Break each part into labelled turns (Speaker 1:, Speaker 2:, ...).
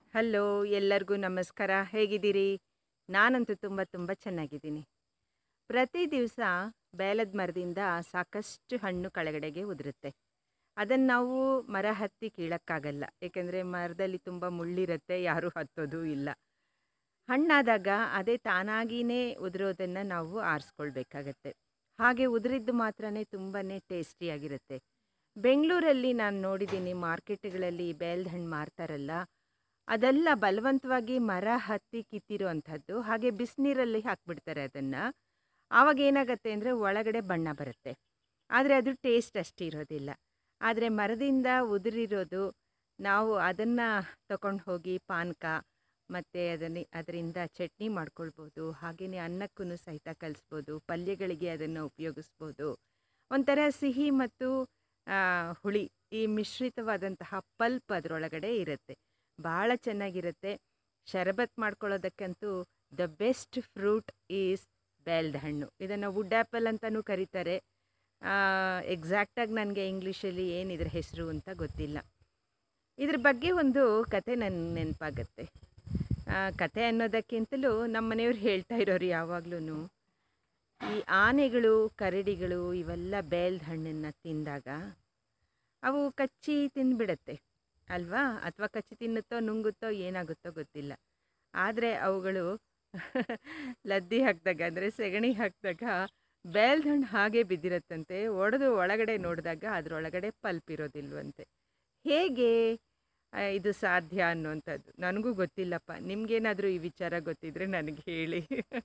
Speaker 1: Hello ಎಲ್ಲರಿಗೂ ನಮಸ್ಕಾರ ಹೇಗಿದ್ದೀರಿ ನಾನಂತೂ ತುಂಬ ತುಂಬ ಚೆನ್ನಾಗಿದ್ದೀನಿ ಪ್ರತಿ ದಿವಸ ಬೇಲದ ಮರದಿಂದ ಸಾಕಷ್ಟು ಹಣ್ಣು ಕೆಳಗಡೆಗೆ ಉದುರುತ್ತೆ ಅದನ್ನು ನಾವು ಮರ ಹತ್ತಿ ಕೀಳಕ್ಕಾಗಲ್ಲ ಏಕೆಂದರೆ ಮರದಲ್ಲಿ ತುಂಬ ಮುಳ್ಳಿರುತ್ತೆ ಯಾರೂ ಹತ್ತೋದು ಇಲ್ಲ ಹಣ್ಣಾದಾಗ ಅದೇ ತಾನಾಗಿಯೇ ಉದುರೋದನ್ನು ನಾವು ಆರಿಸ್ಕೊಳ್ಬೇಕಾಗತ್ತೆ ಹಾಗೆ ಉದುರಿದ್ದು ಮಾತ್ರನೇ ತುಂಬಾ ಟೇಸ್ಟಿಯಾಗಿರುತ್ತೆ ಬೆಂಗಳೂರಲ್ಲಿ ನಾನು ನೋಡಿದ್ದೀನಿ ಮಾರ್ಕೆಟ್ಗಳಲ್ಲಿ ಬೇಲ್ದ ಹಣ್ಣು ಮಾರ್ತಾರಲ್ಲ ಅದೆಲ್ಲ ಬಲವಂತವಾಗಿ ಮರ ಹತ್ತಿ ಕಿತ್ತಿರೋ ಅಂಥದ್ದು ಹಾಗೆ ಬಿಸಿನೀರಲ್ಲಿ ಹಾಕ್ಬಿಡ್ತಾರೆ ಅದನ್ನು ಆವಾಗ ಏನಾಗುತ್ತೆ ಅಂದರೆ ಒಳಗಡೆ ಬಣ್ಣ ಬರುತ್ತೆ ಆದರೆ ಅದು ಟೇಸ್ಟ್ ಅಷ್ಟು ಇರೋದಿಲ್ಲ ಆದರೆ ಮರದಿಂದ ಉದುರಿರೋದು ನಾವು ಅದನ್ನು ತಗೊಂಡು ಹೋಗಿ ಪಾನಕ ಮತ್ತು ಅದನ್ನು ಅದರಿಂದ ಚಟ್ನಿ ಮಾಡ್ಕೊಳ್ಬೋದು ಹಾಗೆಯೇ ಅನ್ನಕ್ಕೂ ಸಹಿತ ಕಲಿಸ್ಬೋದು ಪಲ್ಯಗಳಿಗೆ ಅದನ್ನು ಉಪಯೋಗಿಸ್ಬೋದು ಒಂಥರ ಸಿಹಿ ಮತ್ತು ಹುಳಿ ಈ ಮಿಶ್ರಿತವಾದಂತಹ ಪಲ್ಪ್ ಅದರೊಳಗಡೆ ಇರುತ್ತೆ ಭಾಳ ಚೆನ್ನಾಗಿರುತ್ತೆ ಶರಬತ್ ಮಾಡ್ಕೊಳ್ಳೋದಕ್ಕಂತೂ ದ ಬೆಸ್ಟ್ ಫ್ರೂಟ್ ಈಸ್ ಬೇಲ್ದ ಹಣ್ಣು ಇದನ್ನು ವುಡ್ ಆ್ಯಪಲ್ ಅಂತಲೂ ಕರೀತಾರೆ ಎಕ್ಸಾಕ್ಟಾಗಿ ನನಗೆ ಇಂಗ್ಲೀಷಲ್ಲಿ ಏನಿದ್ರ ಹೆಸರು ಅಂತ ಗೊತ್ತಿಲ್ಲ ಇದ್ರ ಬಗ್ಗೆ ಒಂದು ಕತೆ ನನ್ನ ನೆನಪಾಗತ್ತೆ ಕತೆ ಅನ್ನೋದಕ್ಕಿಂತಲೂ ನಮ್ಮ ಮನೆಯವ್ರು ಹೇಳ್ತಾ ಇರೋರು ಯಾವಾಗಲೂ ಈ ಆನೆಗಳು ಕರಡಿಗಳು ಇವೆಲ್ಲ ಬೇಲ್ದ ಹಣ್ಣನ್ನು ತಿಂದಾಗ ಅವು ಕಚ್ಚಿ ತಿಂದುಬಿಡತ್ತೆ ಅಲ್ವಾ ಅಥವಾ ಕಚ್ಚಿ ತಿನ್ನುತ್ತೋ ನುಂಗುತ್ತೋ ಏನಾಗುತ್ತೋ ಗೊತ್ತಿಲ್ಲ ಆದರೆ ಅವುಗಳು ಲದ್ದಿ ಹಾಕಿದಾಗ ಅಂದರೆ ಸೆಗಣಿ ಹಾಕಿದಾಗ ಬೇಲ್ದ ಹಣ್ಣು ಹಾಗೆ ಬಿದ್ದಿರತ್ತಂತೆ ಒಡೆದು ಒಳಗಡೆ ನೋಡಿದಾಗ ಅದರೊಳಗಡೆ ಪಲ್ಪ್ ಇರೋದಿಲ್ವಂತೆ ಹೇಗೆ ಇದು ಸಾಧ್ಯ ಅನ್ನುವಂಥದ್ದು ನನಗೂ ಗೊತ್ತಿಲ್ಲಪ್ಪ ನಿಮಗೇನಾದರೂ ಈ ವಿಚಾರ ಗೊತ್ತಿದ್ದರೆ ನನಗೆ ಹೇಳಿ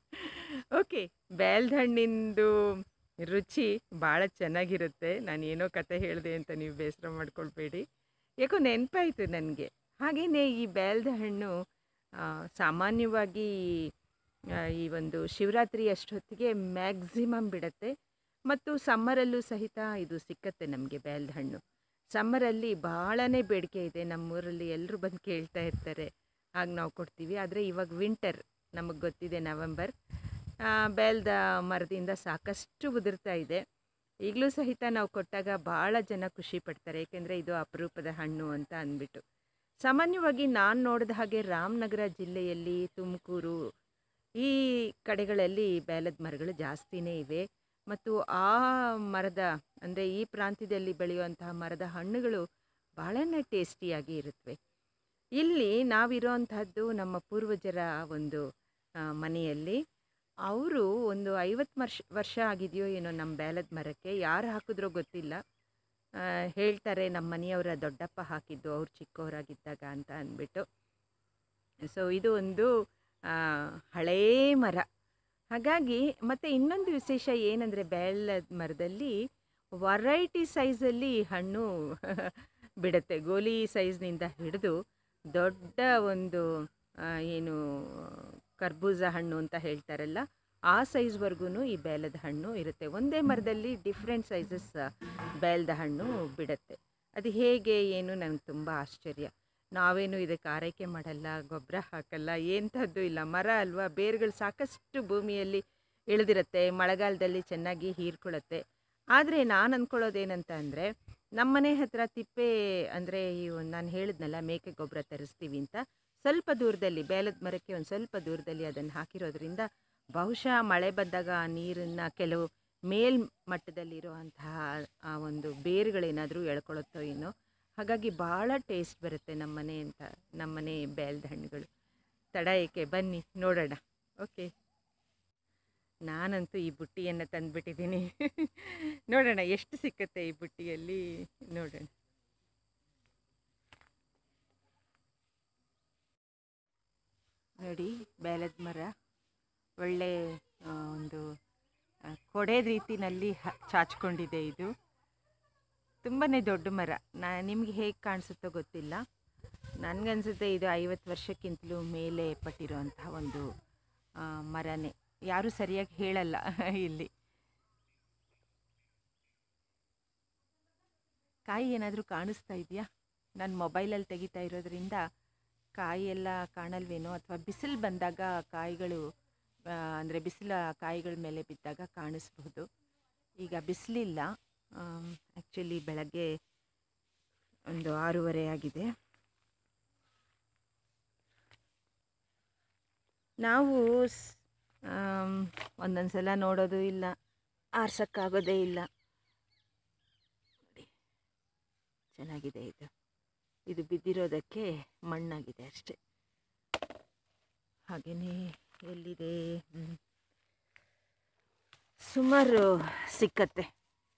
Speaker 1: ಓಕೆ ಬೇಲ್ದ ಹಣ್ಣಿಂದು ರುಚಿ ಭಾಳ ಚೆನ್ನಾಗಿರುತ್ತೆ ನಾನು ಏನೋ ಕತೆ ಹೇಳಿದೆ ಅಂತ ನೀವು ಬೇಸರ ಮಾಡ್ಕೊಳ್ಬೇಡಿ ಯಾಕೋ ನೆನಪಾಯಿತು ನನಗೆ ಹಾಗೆಯೇ ಈ ಬೇಲ್ದ ಹಣ್ಣು ಸಾಮಾನ್ಯವಾಗಿ ಈ ಒಂದು ಶಿವರಾತ್ರಿ ಅಷ್ಟೊತ್ತಿಗೆ ಮ್ಯಾಕ್ಸಿಮಮ್ ಬಿಡುತ್ತೆ ಮತ್ತು ಸಮ್ಮರಲ್ಲೂ ಸಹಿತ ಇದು ಸಿಕ್ಕತ್ತೆ ನಮಗೆ ಬೇಲ್ದ ಹಣ್ಣು ಸಮ್ಮರಲ್ಲಿ ಭಾಳನೇ ಬೇಡಿಕೆ ಇದೆ ನಮ್ಮೂರಲ್ಲಿ ಎಲ್ಲರೂ ಬಂದು ಕೇಳ್ತಾ ಇರ್ತಾರೆ ಹಾಗೆ ನಾವು ಕೊಡ್ತೀವಿ ಆದರೆ ಇವಾಗ ವಿಂಟರ್ ನಮಗೆ ಗೊತ್ತಿದೆ ನವೆಂಬರ್ ಬೇಲ್ದ ಮರದಿಂದ ಸಾಕಷ್ಟು ಉದುರ್ತಾ ಇದೆ ಈಗಲೂ ಸಹಿತ ನಾವು ಕೊಟ್ಟಾಗ ಭಾಳ ಜನ ಖುಷಿ ಪಡ್ತಾರೆ ಏಕೆಂದರೆ ಇದು ಅಪರೂಪದ ಹಣ್ಣು ಅಂತ ಅಂದ್ಬಿಟ್ಟು ಸಾಮಾನ್ಯವಾಗಿ ನಾನು ನೋಡಿದ ಹಾಗೆ ರಾಮನಗರ ಜಿಲ್ಲೆಯಲ್ಲಿ ತುಮಕೂರು ಈ ಕಡೆಗಳಲ್ಲಿ ಬೇಲದ ಮರಗಳು ಜಾಸ್ತಿನೇ ಇವೆ ಮತ್ತು ಆ ಮರದ ಅಂದರೆ ಈ ಪ್ರಾಂತ್ಯದಲ್ಲಿ ಬೆಳೆಯುವಂತಹ ಮರದ ಹಣ್ಣುಗಳು ಭಾಳನೇ ಟೇಸ್ಟಿಯಾಗಿ ಇರುತ್ತವೆ ಇಲ್ಲಿ ನಾವಿರೋವಂಥದ್ದು ನಮ್ಮ ಪೂರ್ವಜರ ಒಂದು ಮನೆಯಲ್ಲಿ ಅವರು ಒಂದು ಐವತ್ತು ವರ್ಷ ವರ್ಷ ಆಗಿದೆಯೋ ಏನೋ ನಮ್ಮ ಬೇಲದ ಮರಕ್ಕೆ ಯಾರು ಹಾಕಿದ್ರೋ ಗೊತ್ತಿಲ್ಲ ಹೇಳ್ತಾರೆ ನಮ್ಮ ಮನೆಯವರ ದೊಡ್ಡಪ್ಪ ಹಾಕಿದ್ದು ಅವ್ರು ಚಿಕ್ಕವರಾಗಿದ್ದಾಗ ಅಂತ ಅಂದ್ಬಿಟ್ಟು ಸೊ ಇದು ಒಂದು ಹಳೇ ಮರ ಹಾಗಾಗಿ ಮತ್ತು ಇನ್ನೊಂದು ವಿಶೇಷ ಏನಂದರೆ ಬೇಲದ ಮರದಲ್ಲಿ ವರೈಟಿ ಸೈಜಲ್ಲಿ ಹಣ್ಣು ಬಿಡುತ್ತೆ ಗೋಲಿ ಸೈಜ್ನಿಂದ ಹಿಡಿದು ದೊಡ್ಡ ಒಂದು ಏನು ಕರ್ಬೂಜ ಹಣ್ಣು ಅಂತ ಹೇಳ್ತಾರಲ್ಲ ಆ ಸೈಜ್ವರೆಗೂ ಈ ಬೇಲದ ಹಣ್ಣು ಇರುತ್ತೆ ಒಂದೇ ಮರದಲ್ಲಿ ಡಿಫ್ರೆಂಟ್ ಸೈಜಸ್ ಬೇಲದ ಹಣ್ಣು ಬಿಡುತ್ತೆ ಅದು ಹೇಗೆ ಏನು ನನಗೆ ತುಂಬ ಆಶ್ಚರ್ಯ ನಾವೇನು ಇದಕ್ಕೆ ಆರೈಕೆ ಮಾಡಲ್ಲ ಗೊಬ್ಬರ ಹಾಕಲ್ಲ ಎಂಥದ್ದು ಇಲ್ಲ ಮರ ಅಲ್ವಾ ಬೇರುಗಳು ಸಾಕಷ್ಟು ಭೂಮಿಯಲ್ಲಿ ಇಳಿದಿರುತ್ತೆ ಮಳೆಗಾಲದಲ್ಲಿ ಚೆನ್ನಾಗಿ ಹೀರ್ಕೊಳ್ಳುತ್ತೆ ಆದರೆ ನಾನು ಅಂದ್ಕೊಳ್ಳೋದೇನಂತ ಅಂದರೆ ನಮ್ಮನೆ ಹತ್ರ ತಿಪ್ಪೆ ಅಂದರೆ ಈ ನಾನು ಹೇಳಿದ್ನಲ್ಲ ಮೇಕೆ ಗೊಬ್ಬರ ತರಿಸ್ತೀವಿ ಅಂತ ಸ್ವಲ್ಪ ದೂರದಲ್ಲಿ ಬೇಲದ ಮರಕ್ಕೆ ಒಂದು ಸ್ವಲ್ಪ ದೂರದಲ್ಲಿ ಅದನ್ನು ಹಾಕಿರೋದ್ರಿಂದ ಬಹುಶಃ ಮಳೆ ಬಂದಾಗ ಆ ನೀರನ್ನು ಕೆಲವು ಮೇಲ್ಮಟ್ಟದಲ್ಲಿರುವಂತಹ ಆ ಒಂದು ಬೇರುಗಳೇನಾದರೂ ಎಳ್ಕೊಳ್ಳುತ್ತೋ ಏನೋ ಹಾಗಾಗಿ ಭಾಳ ಟೇಸ್ಟ್ ಬರುತ್ತೆ ನಮ್ಮನೆ ಅಂತ ನಮ್ಮನೆ ಬೇಲ್ದ ಹಣ್ಣುಗಳು ತಡ ಏಕೆ ಬನ್ನಿ ನೋಡೋಣ ಓಕೆ ನಾನಂತೂ ಈ ಬುಟ್ಟಿಯನ್ನು ತಂದುಬಿಟ್ಟಿದ್ದೀನಿ ನೋಡೋಣ ಎಷ್ಟು ಸಿಕ್ಕತ್ತೆ ಈ ಬುಟ್ಟಿಯಲ್ಲಿ ನೋಡೋಣ ನೋಡಿ ಬೇಲದ ಮರ ಒಳ್ಳೆ ಒಂದು ಕೊಡೆದ ರೀತಿನಲ್ಲಿ ಚಾಚ್ಕೊಂಡಿದೆ ಇದು ತುಂಬಾ ದೊಡ್ಡ ಮರ ನಾ ನಿಮಗೆ ಹೇಗೆ ಕಾಣಿಸುತ್ತೋ ಗೊತ್ತಿಲ್ಲ ನನಗನ್ಸುತ್ತೆ ಇದು ಐವತ್ತು ವರ್ಷಕ್ಕಿಂತಲೂ ಮೇಲೆ ಪಟ್ಟಿರುವಂತಹ ಒಂದು ಮರನೇ ಯಾರೂ ಸರಿಯಾಗಿ ಹೇಳಲ್ಲ ಇಲ್ಲಿ ಕಾಯಿ ಏನಾದರೂ ಕಾಣಿಸ್ತಾ ಇದೆಯಾ ನಾನು ಮೊಬೈಲಲ್ಲಿ ತೆಗಿತಾ ಇರೋದ್ರಿಂದ ಕಾಯಿ ಎಲ್ಲ ಕಾಣಲ್ವೇನೋ ಅಥವಾ ಬಿಸಿಲು ಬಂದಾಗ ಕಾಯಿಗಳು ಅಂದರೆ ಬಿಸಿಲ ಕಾಯಿಗಳ ಮೇಲೆ ಬಿದ್ದಾಗ ಕಾಣಿಸ್ಬಹುದು ಈಗ ಬಿಸಿಲಿಲ್ಲ ಆ್ಯಕ್ಚುಲಿ ಬೆಳಗ್ಗೆ ಒಂದು ಆರೂವರೆ ಆಗಿದೆ ನಾವು ಒಂದೊಂದು ಸಲ ನೋಡೋದು ಇಲ್ಲ ಆರ್ಸೋಕ್ಕಾಗೋದೇ ಇಲ್ಲ ನೋಡಿ ಚೆನ್ನಾಗಿದೆ ಇದು ಇದು ಬಿದ್ದಿರೋದಕ್ಕೆ ಮಣ್ಣಾಗಿದೆ ಅಷ್ಟೆ ಹಾಗೆಯೇ ಎಲ್ಲಿದೆ ಹ್ಮ್. ಸುಮಾರು ಸಿಕ್ಕತ್ತೆ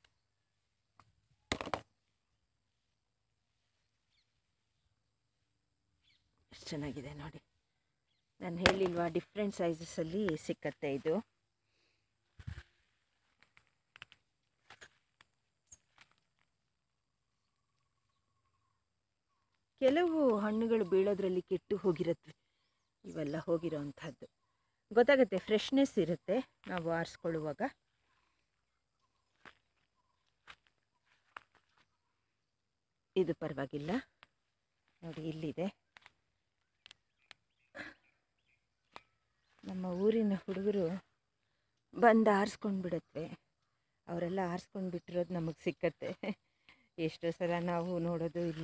Speaker 1: ಎಷ್ಟು ಚೆನ್ನಾಗಿದೆ ನೋಡಿ ನಾನು ಹೇಳಿಲ್ವಾ ಡಿಫ್ರೆಂಟ್ ಸೈಜಸಲ್ಲಿ ಸಿಕ್ಕತ್ತೆ ಇದು ಕೆಲವು ಹಣ್ಣುಗಳು ಬೀಳೋದ್ರಲ್ಲಿ ಕೆಟ್ಟು ಹೋಗಿರತ್ವೆ ಇವೆಲ್ಲ ಹೋಗಿರೋ ಅಂಥದ್ದು ಗೊತ್ತಾಗುತ್ತೆ ಫ್ರೆಶ್ನೆಸ್ ಇರುತ್ತೆ ನಾವು ಆರಿಸ್ಕೊಳ್ಳುವಾಗ ಇದು ಪರವಾಗಿಲ್ಲ ನೋಡಿ ಇಲ್ಲಿದೆ ನಮ್ಮ ಊರಿನ ಹುಡುಗರು ಬಂದು ಆರಿಸ್ಕೊಂಡು ಬಿಡತ್ವೆ ಅವರೆಲ್ಲ ಆರಿಸ್ಕೊಂಡು ಬಿಟ್ಟಿರೋದು ನಮಗೆ ಸಿಕ್ಕತ್ತೆ ಎಷ್ಟೋ ಸಲ ನಾವು ನೋಡೋದು ಇಲ್ಲ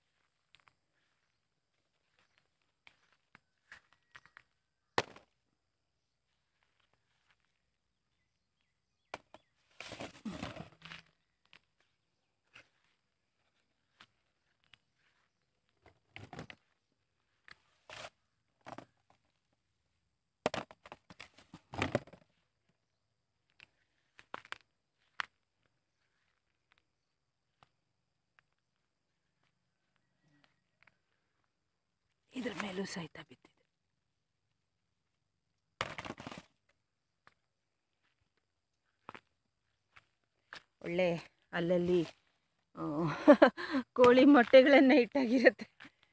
Speaker 1: ಇದ್ರ ಮೇಲೂ ಸಹಿತ ಬಿದ್ದಿದೆ ಒಳ್ಳೆ ಅಲ್ಲಲ್ಲಿ ಆ, ಕೋಳಿ ಮೊಟ್ಟೆಗಳನ್ನು ಇಟ್ಟಾಗಿರುತ್ತೆ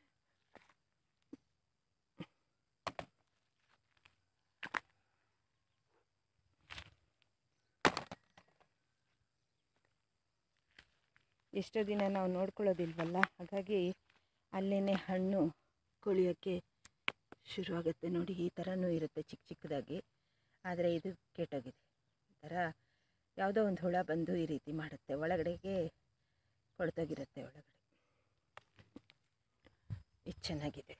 Speaker 1: ಎಷ್ಟೋ ದಿನ ನಾವು ನೋಡ್ಕೊಳ್ಳೋದಿಲ್ವಲ್ಲ ಹಾಗಾಗಿ ಅಲ್ಲೇ ಹಣ್ಣು ಕೊಳಿಯೋಕ್ಕೆ ಶುರುವಾಗುತ್ತೆ ನೋಡಿ ಈ ಥರನೂ ಇರುತ್ತೆ ಚಿಕ್ಕ ಚಿಕ್ಕದಾಗಿ ಆದರೆ ಇದು ಕೆಟ್ಟೋಗಿದೆ ಈ ಥರ ಯಾವುದೋ ಒಂದು ಹುಳ ಬಂದು ಈ ರೀತಿ ಮಾಡುತ್ತೆ ಒಳಗಡೆಗೆ ಕೊಳ್ತೋಗಿರುತ್ತೆ ಒಳಗಡೆ ಇದು ಚೆನ್ನಾಗಿದೆ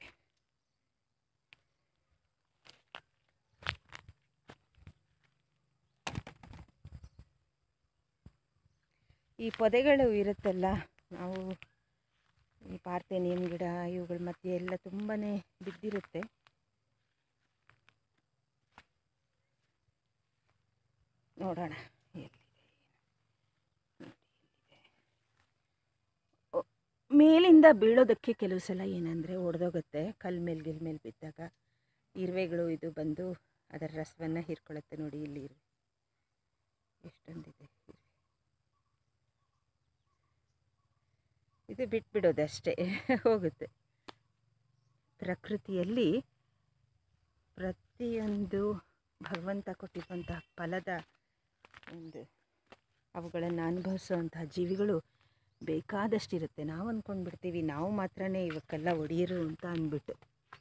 Speaker 1: ಈ ಪೊದೆಗಳು ಇರುತ್ತಲ್ಲ ನಾವು ಈ ಪಾರ್ಥೇನಿಯಂ ಗಿಡ ಇವುಗಳ ಮಧ್ಯೆ ಎಲ್ಲ ತುಂಬಾ ಬಿದ್ದಿರುತ್ತೆ ನೋಡೋಣ ಎಲ್ಲಿದೆ ನೋಡಿ, ಎಲ್ಲಿದೆ. ಓ, ಮೇಲಿಂದ ಬೀಳೋದಕ್ಕೆ ಕೆಲವು ಸಲ ಏನಂದರೆ ಒಡೆದೋಗುತ್ತೆ ಕಲ್ ಮೇಲೆ ಗಿಲ್ ಮೇಲೆ ಬಿದ್ದಾಗ ಇರುವೆಗಳು ಇದು ಬಂದು ಅದರ ರಸವನ್ನು ಹೀರ್ಕೊಳ್ಳುತ್ತೆ ನೋಡಿ ಇಲ್ಲಿ ಇರುವೆ ಎಷ್ಟೊಂದಿದೆ ಇರುವೆ ಇದು ಬಿಟ್ಬಿಡೋದಷ್ಟೇ ಹೋಗುತ್ತೆ ಪ್ರಕೃತಿಯಲ್ಲಿ ಪ್ರತಿಯೊಂದು ಭಗವಂತ ಕೊಟ್ಟಿರುವಂತಹ ಫಲದ ಒಂದು ಅವುಗಳನ್ನು ಅನುಭವಿಸುವಂತಹ ಜೀವಿಗಳು ಬೇಕಾದಷ್ಟಿರುತ್ತೆ ನಾವು ಅಂದ್ಕೊಂಡ್ಬಿಡ್ತೀವಿ ನಾವು ಮಾತ್ರನೇ ಇವಕ್ಕೆಲ್ಲ ಒಡೆಯರು ಅಂತ ಅಂದ್ಬಿಟ್ಟು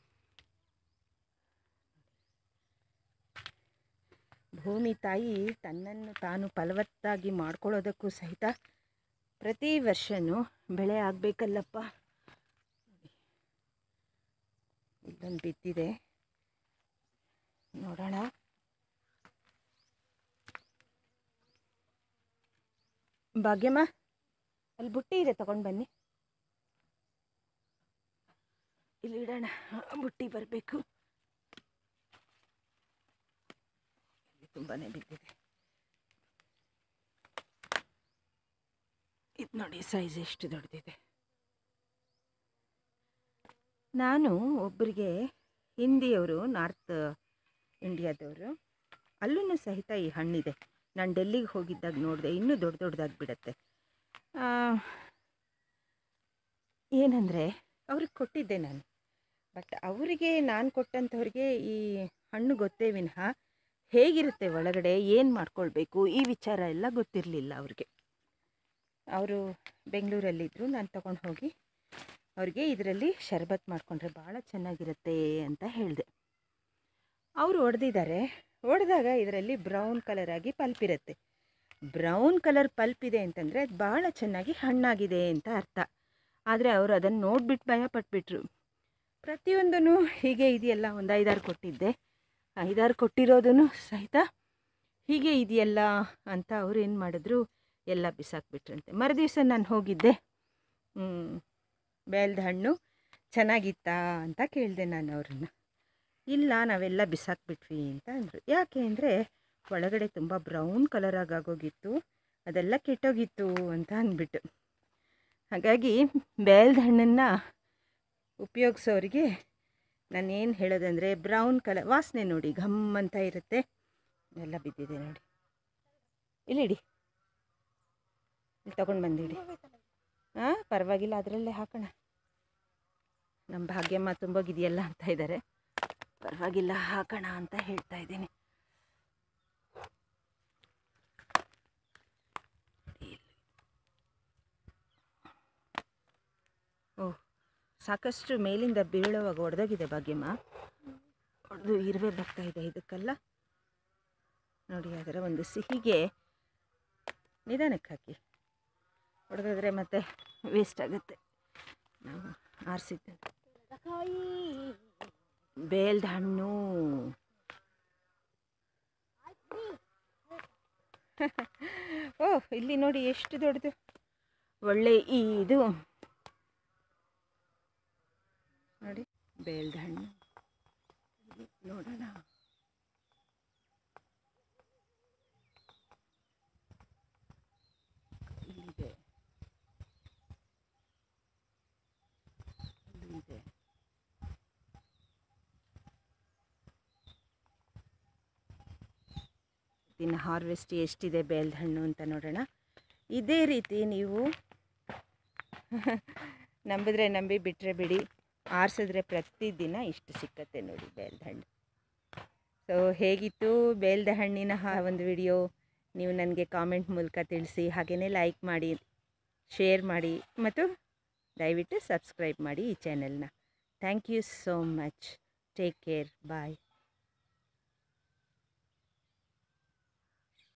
Speaker 1: ಭೂಮಿ ತಾಯಿ ತನ್ನನ್ನು ತಾನು ಫಲವತ್ತಾಗಿ ಮಾಡ್ಕೊಳ್ಳೋದಕ್ಕೂ ಸಹಿತ ಪ್ರತಿ ವರ್ಷವೂ ಬೆಳೆ ಆಗಬೇಕಲ್ಲಪ್ಪ ಇಲ್ಲೊಂದು ಬಿದ್ದಿದೆ ನೋಡೋಣ ಭಾಗ್ಯಮ್ಮ ಅಲ್ಲಿ ಬುಟ್ಟಿ ಇದೆ ತಗೊಂಡು ಬನ್ನಿ ಇಲ್ಲಿ ಇಡೋಣ ಬುಟ್ಟಿ ಬರಬೇಕು ತುಂಬಾ ಬಿದ್ದಿದೆ ಇದು ನೋಡಿ ಸೈಜ್ ಎಷ್ಟು ದೊಡ್ಡದಿದೆ ನಾನು ಒಬ್ಬರಿಗೆ ಹಿಂದಿಯವರು ನಾರ್ತ್ ಇಂಡಿಯಾದವರು ಅಲ್ಲೂ ಸಹಿತ ಈ ಹಣ್ಣಿದೆ ನಾನು ಡೆಲ್ಲಿಗೆ ಹೋಗಿದ್ದಾಗ ನೋಡಿದೆ ಇನ್ನೂ ದೊಡ್ಡ ದೊಡ್ಡದಾಗಿ ಬಿಡುತ್ತೆ ಏನಂದರೆ ಅವ್ರಿಗೆ ಕೊಟ್ಟಿದ್ದೆ ನಾನು ಬಟ್ ಅವರಿಗೆ ನಾನು ಕೊಟ್ಟಂಥವ್ರಿಗೆ ಈ ಹಣ್ಣು ಗೊತ್ತೇ ವಿನಃ ಹೇಗಿರುತ್ತೆ ಒಳಗಡೆ ಏನು ಮಾಡ್ಕೊಳ್ಬೇಕು ಈ ವಿಚಾರ ಎಲ್ಲ ಗೊತ್ತಿರಲಿಲ್ಲ ಅವ್ರಿಗೆ ಅವರು ಬೆಂಗಳೂರಲ್ಲಿದ್ದರು ನಾನು ತಗೊಂಡು ಹೋಗಿ ಅವ್ರಿಗೆ ಇದರಲ್ಲಿ ಶರ್ಬತ್ ಮಾಡಿಕೊಂಡ್ರೆ ಭಾಳ ಚೆನ್ನಾಗಿರುತ್ತೆ ಅಂತ ಹೇಳಿದೆ ಅವರು ಹೊಡೆದಿದ್ದಾರೆ ಹೊಡೆದಾಗ ಇದರಲ್ಲಿ ಬ್ರೌನ್ ಕಲರ್ ಆಗಿ ಪಲ್ಪ್ ಇರುತ್ತೆ ಬ್ರೌನ್ ಕಲರ್ ಪಲ್ಪ್ ಇದೆ ಅಂತಂದರೆ ಅದು ಭಾಳ ಚೆನ್ನಾಗಿ ಹಣ್ಣಾಗಿದೆ ಅಂತ ಅರ್ಥ ಆದರೆ ಅವರು ಅದನ್ನು ನೋಡಿಬಿಟ್ಟು ಭಯ ಪಟ್ಬಿಟ್ರು ಪ್ರತಿಯೊಂದೂ ಹೀಗೆ ಇದೆಯಲ್ಲ ಒಂದು ಐದಾರು ಕೊಟ್ಟಿದ್ದೆ ಐದಾರು ಕೊಟ್ಟಿರೋದೂ ಸಹಿತ ಹೀಗೆ ಇದೆಯಲ್ಲ ಅಂತ ಅವ್ರು ಏನು ಮಾಡಿದ್ರು ಎಲ್ಲ ಬಿಸಾಕ್ಬಿಟ್ರಂತೆ ಮರುದಿವ್ಸ ನಾನು ಹೋಗಿದ್ದೆ ಬೇಲ್ದ ಹಣ್ಣು ಚೆನ್ನಾಗಿತ್ತಾ ಅಂತ ಕೇಳಿದೆ ನಾನು ಅವ್ರನ್ನ ಇಲ್ಲ ನಾವೆಲ್ಲ ಬಿಸಾಕ್ಬಿಟ್ವಿ ಅಂತ ಅಂದರು ಯಾಕೆ ಅಂದರೆ ಒಳಗಡೆ ತುಂಬ ಬ್ರೌನ್ ಕಲರಾಗಿ ಆಗೋಗಿತ್ತು ಅದೆಲ್ಲ ಕೆಟ್ಟೋಗಿತ್ತು ಅಂತ ಅಂದ್ಬಿಟ್ಟು ಹಾಗಾಗಿ ಬೇಲ್ದ ಹಣ್ಣನ್ನು ಉಪಯೋಗಿಸೋರಿಗೆ ನಾನೇನು ಹೇಳೋದಂದರೆ ಬ್ರೌನ್ ಕಲರ್ ವಾಸನೆ ನೋಡಿ ಘಮ್ ಅಂತ ಇರುತ್ತೆ ಎಲ್ಲ ಬಿದ್ದಿದೆ ನೋಡಿ ಇಲ್ಲಿಡಿ ಇಲ್ಲಿ ತೊಗೊಂಡು ಬಂದಿಡಿ ಹಾಂ ಪರವಾಗಿಲ್ಲ ಅದರಲ್ಲೇ ಹಾಕೋಣ ನಮ್ಮ ಭಾಗ್ಯಮ್ಮ ತುಂಬೋಗಿದೆಯಲ್ಲ ಅಂತ ಇದ್ದಾರೆ ಪರವಾಗಿಲ್ಲ ಹಾಕೋಣ ಅಂತ ಹೇಳ್ತಾ ಇದ್ದೀನಿ ಓಹ್ ಸಾಕಷ್ಟು ಮೇಲಿಂದ ಬೀಳುವಾಗ ಒಡೆದೋಗಿದೆ ಭಾಗ್ಯಮ್ಮ ಹೊಡೆದು ಇರುವೆ ಬರ್ತಾ ಇದೆ ಇದಕ್ಕೆಲ್ಲ ನೋಡಿ ಅದರ ಒಂದು ಸಿಹಿಗೆ ನಿಧಾನಕ್ಕೆ ಹಾಕಿ ಹೊಡೆದಿದ್ರೆ ಮತ್ತೆ ವೇಸ್ಟ್ ಆಗುತ್ತೆ ನಾವು ಆರಿಸಿದ್ದೆ ಬೇಲ್ದ ಹಣ್ಣು ಓಹ್ ಇಲ್ಲಿ ನೋಡಿ ಎಷ್ಟು ದೊಡ್ಡದು ಒಳ್ಳೆ ಈ ಇದು ನೋಡಿ ಬೇಲ್ದ ಹಣ್ಣು ಇಲ್ಲಿ ನೋಡೋಣ ಇಲ್ಲಿದೆ ಇಲ್ಲಿದೆ ಇನ್ನು ಹಾರ್ವೆಸ್ಟ್ ಎಷ್ಟಿದೆ ಬೇಲ್ದ ಹಣ್ಣು ಅಂತ ನೋಡೋಣ ಇದೇ ರೀತಿ ನೀವು ನಂಬಿದ್ರೆ ನಂಬಿ ಬಿಟ್ಟರೆ ಬಿಡಿ ಆರಿಸಿದ್ರೆ ಪ್ರತಿದಿನ ಇಷ್ಟು ಸಿಕ್ಕತ್ತೆ ನೋಡಿ ಬೇಲ್ದ ಹಣ್ಣು ಸೊ ಹೇಗಿತ್ತು ಬೇಲ್ದ ಹಣ್ಣಿನ ಹ ಒಂದು ವಿಡಿಯೋ ನೀವು ನನಗೆ ಕಾಮೆಂಟ್ ಮೂಲಕ ತಿಳಿಸಿ ಹಾಗೆಯೇ ಲೈಕ್ ಮಾಡಿ ಶೇರ್ ಮಾಡಿ ಮತ್ತು ದಯವಿಟ್ಟು ಸಬ್ಸ್ಕ್ರೈಬ್ ಮಾಡಿ ಈ ಚಾನೆಲ್ನ thank you so much take care bye